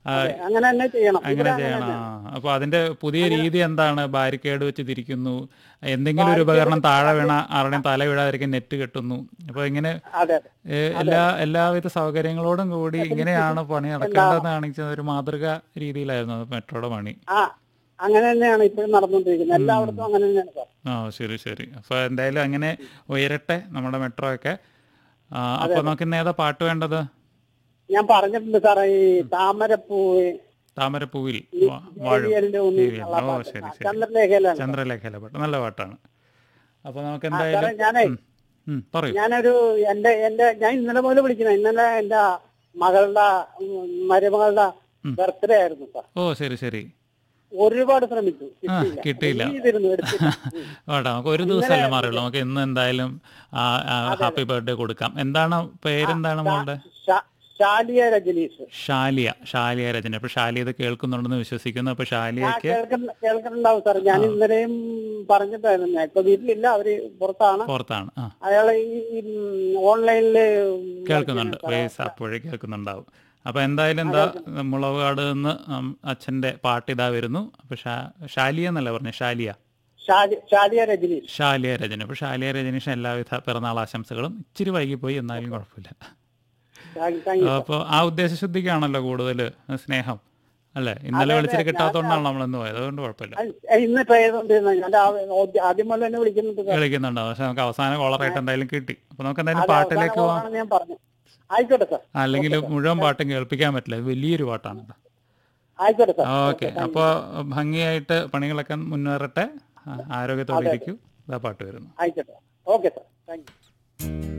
അതെ, അങ്ങനെ തന്നെ ചെയ്യണം അങ്ങനെ ഇവിടെ അങ്ങനെ ചെയ്യണം തന്നെ. ആ. അപ്പൊ അതിന്റെ പുതിയ രീതി എന്താണ് ബാരിക്കേഡ് വെച്ച് തിരിക്കുന്നു എന്തെങ്കിലും ഒരു ഉപകരണം താഴെ വീണ ആരുടെയും തല വീഴാതിരിക്കാൻ നെറ്റ് കെട്ടുന്നു അപ്പൊ ഇങ്ങനെ അതെ അതെ ഏ, എല്ലാ എല്ലാവിധ സൗകര്യങ്ങളോടും കൂടി ഇങ്ങനെയാണ് പണി നടക്കേണ്ടതെന്ന് കാണിച്ച ഒരു മാതൃക രീതിയിലായിരുന്നു അത് മെട്രോയുടെ പണി ആ അങ്ങനെ തന്നെയാണ് ഇപ്പോഴും നടന്നുകൊണ്ടിരിക്കുന്നത് എല്ലായിടത്തും അങ്ങനെ തന്നെയാണ് സാർ ആ ശരി ശരി അപ്പൊ എന്തായാലും അങ്ങനെ ഉയരട്ടെ നമ്മുടെ മെട്രോ ഒക്കെ ആ, അപ്പൊ നമുക്ക് ഇന്ന് ഏതാ പാട്ട് വേണ്ടത് ഞാൻ പറഞ്ഞിട്ടുണ്ട് സാറേ ഈ താമരപ്പൂവ് താമരപ്പൂവിൽ വാ- വാഴും ദേവിയലിന്റെ ഉണ്ണി ദേവിയൽ. എന്നുള്ള ഓ പാട്ട്. ശരി ആ, ശരി ചന്ദ്രലേഖയിലാണ് ചന്ദ്രലേഖയിലെ പാട്ട് നല്ല പാട്ടാണ് അപ്പൊ നമുക്ക് ആ, സാറേ എന്തായാലും ഞാനേ ഉം, ഉം, പറയൂ ഞാനൊരു എന്റെ എന്റെ ഞാൻ ഇന്നലെ മുതൽ വിളിക്കണം ഇന്നലെ എന്റെ മകളുടെ ഉം, മരുമകളുടെ ബർത്ത്ഡേ ആയിരുന്നു സാർ ഓ ശരി ശരി ഒരുപാട് ശ്രമിച്ചു ആ കിട്ടിയില്ല കിട്ടിയില്ല എഴുതിയിരുന്നു, എടുത്തില്ല ഉം. വേണ്ട നമുക്ക് ഒരു ദിവസമല്ലേ മാറിയുള്ളൂ നമുക്ക് ഇന്ന് എന്തായാലും ഹാപ്പി ബർത്ത്ഡേ കൊടുക്കാം എന്താണ് പേരെന്താണ് മോളുടെ ശാ- ശാലിയ രജനീഷ് ഷാലിയ ഷാലിയ രചന അപ്പൊ ഷാലിയ ഇത് കേൾക്കുന്നുണ്ടെന്ന് വിശ്വസിക്കുന്നു അപ്പൊ ആ ഷാലിയക്ക് കേൾക്കുന്ന കേൾക്കുന്നുണ്ടാവും സാർ ഞാൻ ഇന്നലെയും പറഞ്ഞിട്ടായിരുന്നു ഞാൻ ഇപ്പൊ വീട്ടിലില്ല അവര് പുറത്താണ് പുറത്താണ് ആ അയാള് ഈ ഈ, ഉം, ഓൺലൈനില് കേൾക്കുന്നുണ്ട് ഫേസ് ആപ്പ് വഴി കേൾക്കുന്നുണ്ടാവും അപ്പൊ എന്തായാലും എന്താ മുളകാട് നിന്ന് ഉം, അച്ഛന്റെ പാട്ട് ഇതാ വരുന്നു അപ്പൊ ഷാ- ഷാലിയ എന്നല്ല പറഞ്ഞ ഷാലിയ ശാലി- ശാലിയ രജനീഷ് ഷാലിയ രചന അപ്പൊ ഷാലിയ രജനീഷ് എല്ലാവിധ പിറന്നാൾ ആശംസകളും ഇച്ചിരി വൈകിപ്പോയി എന്നാലും കുഴപ്പമില്ല താങ്ക്- താങ്ക് യു സാർ. അപ്പോൾ ആ ഉദ്ദേശശുദ്ധിക്കാണല്ലോ കൂടുതൽ സ്നേഹം അല്ലേ ഇന്നലെ വിളിച്ചിട്ട് കിട്ടാത്തതുകൊണ്ടാണ് നമ്മൾ ഇന്ന് പോയത് അതുകൊണ്ട് കുഴപ്പമില്ല അ- ഇന്ന് ട്രൈ ചെയ്തോണ്ടിരുന്ന ഞാൻ രാവിലെ ഓ- ആദ്യം മുതൽ തന്നെ വിളിക്കുന്നുണ്ട് സാർ. വിളിക്കുന്നുണ്ടാവും പക്ഷെ നമുക്ക് അവസാന കോളറായിട്ട് എന്തായാലും കിട്ടി അപ്പൊ നമുക്ക് എന്തായാലും അത് പാട്ടിലേക്ക് അവസാനം പോവാം ഓണാണെന്ന് ഞാൻ പറഞ്ഞു ആയിക്കോട്ടെ സാർ അല്ലെങ്കിൽ മുഴുവൻ പാട്ടും കേൾപ്പിക്കാൻ പറ്റില്ല ഇത് വലിയൊരു പാട്ടാണ് ആയിക്കോട്ടെ സാർ ഓക്കെ അപ്പോൾ ഭംഗിയായിട്ട് പണികളൊക്കെ മുന്നേറട്ടെ ആ, ആരോഗ്യത്തോടെ ഇരിക്കൂ ഇതാ പാട്ട് വരുന്നു ആയിക്കോട്ടെ ഓക്കെ സാർ താങ്ക് യു